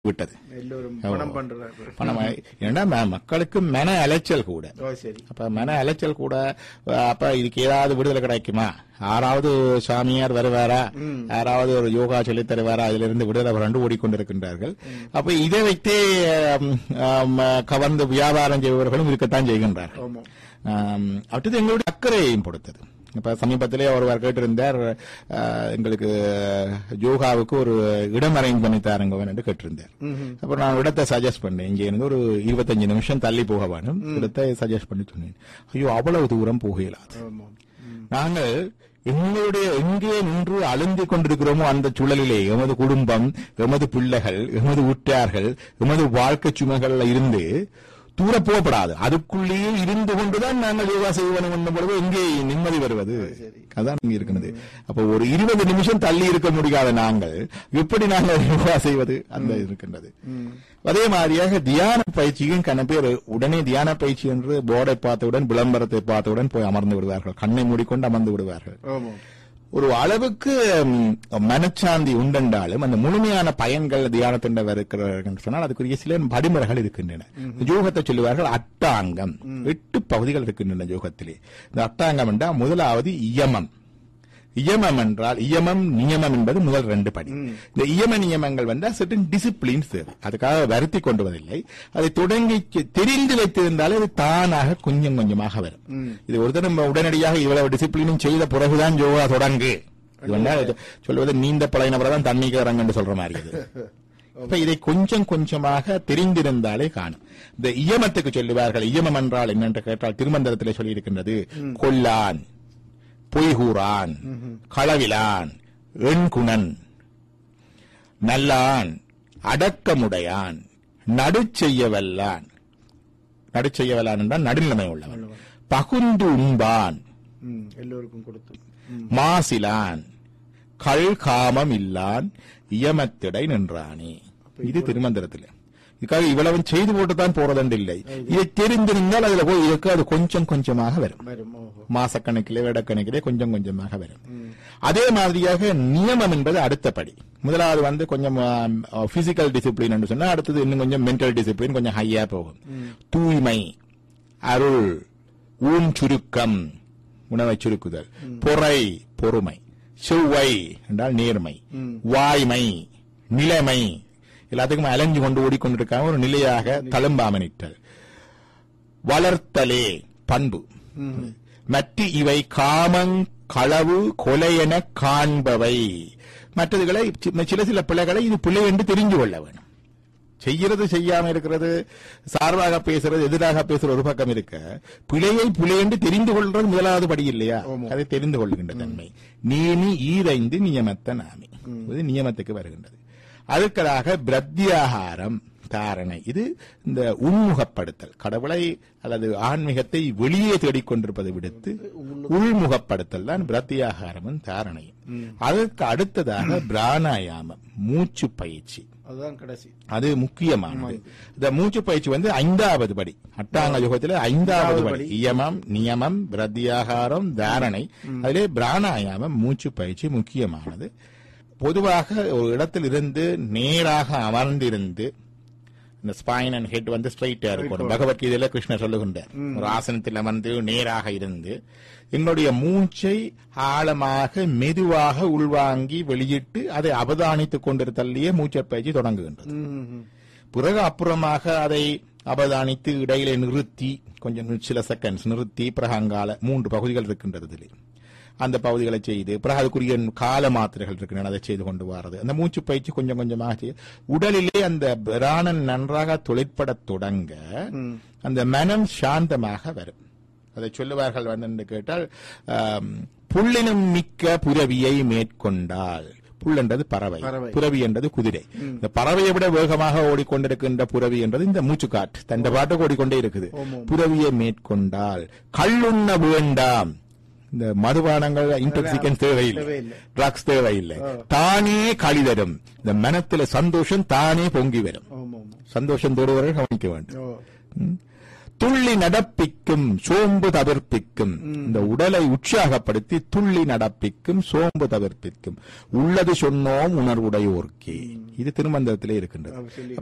விட்டது எல்லோரும் பணம் பண்றாங்க பணம் ஏன்னா ம- மக்களுக்கு மன அலைச்சல் கூட ஓ சரி அப்ப மன அலைச்சல் கூட அஹ், அப்ப இதுக்கு ஏதாவது விடுதலை கிடைக்குமா யாராவது சாமியார் வருவாரா யாராவது ஒரு யோகா சொல்லி தருவாரா இதுல இருந்து விடுதலை வரண்டு ஓடிக்கொண்டிருக்கின்றார்கள் அப்ப இதை வைத்தே ஆம், ஆம், கவர்ந்து வியாபாரம் செய்பவர்களும் இருக்கத்தான் செய்கின்றார்கள் ஆமா ஆம், அடுத்தது எங்களுடைய அக்கறையையும் பொறுத்தது இப்ப சமீபத்திலே ஒருவர் கேட்டிருந்தார் அஹ், எங்களுக்கு யோகாவுக்கு ஒரு இடம் அரேஞ்ச் பண்ணி தாருங்க என்று கேட்டிருந்தார் அப்புறம் நான் இடத்தை சஜஸ்ட் பண்ணேன் இங்க இருந்து ஒரு இருபத்தஞ்சு நிமிஷம் தள்ளி போக வேணும் இடத்தை சஜஸ்ட் பண்ணி சொன்னேன் ஐயோ அவ்வளவு தூரம் போக இயலாது ஆமா ம். நாங்கள் எங்களுடைய எங்கே நின்று அழுந்தி கொண்டிருக்கிறோமோ அந்த சூழலிலே எமது குடும்பம் எமது பிள்ளைகள் எமது உற்றார்கள் எமது வாழ்க்கை சுமைகள்ல இருந்து தூர போகப்படாது அதுக்குள்ளேயே இருந்து கொண்டுதான் நாங்கள் யோகா செய்வோம் என்னும் பொழுது எங்கே நிம்மதி வருவது அதான் இங்க இருக்கிறது அப்ப ஒரு இருபது நிமிஷம் தள்ளி இருக்க முடியாத நாங்கள் எப்படி நாங்கள் யோகா செய்வது அந்த இருக்கின்றது அதே மாதிரியாக தியான பயிற்சியும் கன பேர் உடனே தியான பயிற்சி என்று போர்டை பார்த்தவுடன் விளம்பரத்தை பார்த்தவுடன் போய் அமர்ந்து விடுவார்கள் கண்ணை மூடிக்கொண்டு அமர்ந்து விடுவார்கள் ஆமா ஒரு அளவுக்கு ம், மனச்சாந்தி உண்டென்றாலும் அந்த முழுமையான பயன்கள் தியானத்தின் இருக்கிறார்கள் என்று சொன்னால் அதுக்குரிய சில படிமுறைகள் இருக்கின்றன யோகத்தை சொல்லுவார்கள் அட்டாங்கம் எட்டு பகுதிகள் இருக்கின்றன யோகத்திலே இந்த அட்டாங்கம் என்றால் முதலாவது இயமம் இயமம் என்றால் இயமம் நியமம் என்பது முதல் ரெண்டு படி இந்த இயம நியமங்கள் வந்தால் certain டிசிப்ளின்ஸ் தேவை அதுக்காக வருத்தி கொண்டு வருவதில்லை அதை தொடங்கி செ- தெரிந்து வைத்திருந்தாலே அது தானாக கொஞ்சம் கொஞ்சமாக வரும் இது ஒரு தடவை உடனடியாக இவ்வளவு டிசிப்ளினும் செய்த பிறகுதான் யோகா தொடங்கு இது வந்தா இது சொல்வது நீந்த பழையனவரை தான் தண்ணிக்கு இறங்குன்னு சொல்ற மாதிரி இது இப்ப இதை கொஞ்சம் கொஞ்சமாக தெரிந்திருந்தாலே காணும் இந்த இயமத்துக்கு சொல்லுவார்கள் இயமம் என்றால் என்னென்று கேட்டால் திருமந்திரத்திலே சொல்லியிருக்கின்றது கொல்லான் பொய்கூறான் களவிலான் எண்குணன் நல்லான் அடக்கமுடையான் நடுச்செய்யவல்லான் நடுச்செய்யவல்லான் என்றால் நடுநிலைமை உள்ளவன் பகுந்து உண்பான் ம், எல்லோருக்கும் கொடுத்து ம். மாசிலான் கள் காமம் இல்லான் இயமத்திடை நின்றானே இது திருமந்திரத்தில் இதுக்காக இவ்வளவு செய்து போட்டுதான் போறதுண்டு இல்லை இதை தெரிந்திருந்தால் அதுல போய் இருக்க அது கொஞ்சம் கொஞ்சமாக வரும் வரும் ஓஹோ மாசக்கணக்கிலே விடக்கணக்கிலே கொஞ்சம் கொஞ்சமாக வரும் அதே மாதிரியாக நியமம் என்பது அடுத்த படி முதலாவது வந்து கொஞ்சம் பிசிக்கல் டிசிப்ளின் என்று சொன்னா அடுத்தது இன்னும் கொஞ்சம் மென்டல் டிசிப்ளின் கொஞ்சம் ஹையா போகும் தூய்மை அருள் ஊன் சுருக்கம் உணவை சுருக்குதல் பொறை பொறுமை செவ்வை என்றால் நேர்மை வாய்மை நிலைமை எல்லாத்துக்கும் அலைஞ்சு கொண்டு ஓடிக்கொண்டிருக்காம ஒரு நிலையாக தழும்பாம நிற்றல் வளர்த்தலே பண்பு மற்ற இவை காமங் களவு கொலை என காண்பவை மற்றதுகளை சி- சில சில பிள்ளைகளை இது பிள்ளை என்று தெரிஞ்சு கொள்ள வேணும் செய்யறது செய்யாம இருக்கிறது சார்பாக பேசுறது எதிராக பேசுற ஒரு பக்கம் இருக்க பிழையை பிழை என்று தெரிந்து கொள்றது முதலாவது படி இல்லையா அதை தெரிந்து கொள்கின்ற தன்மை நீனி ஈரைந்து நியமத்த நாமி இது நியமத்துக்கு வருகின்றது அதுக்கதாக பிரத்யாகாரம் தாரணை இது இந்த உள்முகப்படுத்தல் கடவுளை அல்லது ஆன்மீகத்தை வெளியே தேடிக்கொண்டிருப்பதை விடுத்து உள்முகப்படுத்தல் தான் பிரத்யாகாரமும் தாரணையும் அதற்கு அடுத்ததாக பிராணாயாமம் மூச்சு பயிற்சி அதுதான் கடைசி அது முக்கியமானது இந்த மூச்சு பயிற்சி வந்து ஐந்தாவது படி அட்டாங்க யுகத்தில் ஐந்தாவது படி இயமம் நியமம் பிரத்யாகாரம் தாரணை அதிலே பிராணாயாமம் மூச்சு பயிற்சி முக்கியமானது பொதுவாக ஒரு இடத்தில் இருந்து நேராக அமர்ந்திருந்து இந்த ஸ்பைன் அண்ட் ஹெட் வந்து ஸ்ட்ரைட்டா இருக்கணும் பகவத்கீதையில கிருஷ்ணர் சொல்லுகின்றார் ஒரு ஆசனத்தில் அமர்ந்து நேராக இருந்து என்னுடைய மூச்சை ஆழமாக மெதுவாக உள்வாங்கி வெளியிட்டு அதை அவதானித்துக் கொண்டிருத்தல்லையே மூச்சை பயிற்சி தொடங்குகின்றது ம், ம், ம். பிறகு அப்புறமாக அதை அவதானித்து இடையிலே நிறுத்தி கொஞ்சம் சில செகண்ட்ஸ் நிறுத்தி பிறகு அங்கால மூன்று பகுதிகள் இருக்கின்றது இதிலே அந்த பகுதிகளை செய்து பிறகு அதுக்குரிய கால மாத்திரைகள் இருக்கின்றன அதை செய்து கொண்டு வாரது அந்த மூச்சு பயிற்சி கொஞ்சம் கொஞ்சமாக செய்து உடலிலே அந்த பிராணன் நன்றாக தொழிற்படத் தொடங்க அந்த மனம் சாந்தமாக வரும் அதை சொல்லுவார்கள் வந்து என்று கேட்டால் ஆம், புள்ளினம் மிக்க புரவியை மேற்கொண்டால் புல் என்றது பறவை பறவை. புரவி என்றது குதிரை இந்த பறவையை விட வேகமாக ஓடிக்கொண்டிருக்கின்ற புரவி என்றது இந்த மூச்சுக்காற்று தண்ட பாட்டுக்கு ஓடிக்கொண்டே இருக்குது புரவியை மேற்கொண்டால் கள்ளுண்ண வேண்டாம் இந்த மதுபானங்கள் இன்டாக்சிகன் தேவையில்லை தேவையில்லை. ட்ரக்ஸ் தேவையில்லை தானே களி தரும் இந்த மனத்துல சந்தோஷம் தானே பொங்கி வரும் ஆமா ஆமா சந்தோஷம் தோடுவர்கள் கவனிக்க வேண்டும் ஓ ம். துள்ளி நடப்பிக்கும் சோம்பு தவிர்ப்பிக்கும் இந்த உடலை உற்சாகப்படுத்தி துள்ளி நடப்பிக்கும் சோம்பு தவிர்ப்பிக்கும் உள்ளது சொன்னோம் உணர்வுடையோர்க்கே இது திருமந்திரத்திலே இருக்கின்றது அவர் சொல்லி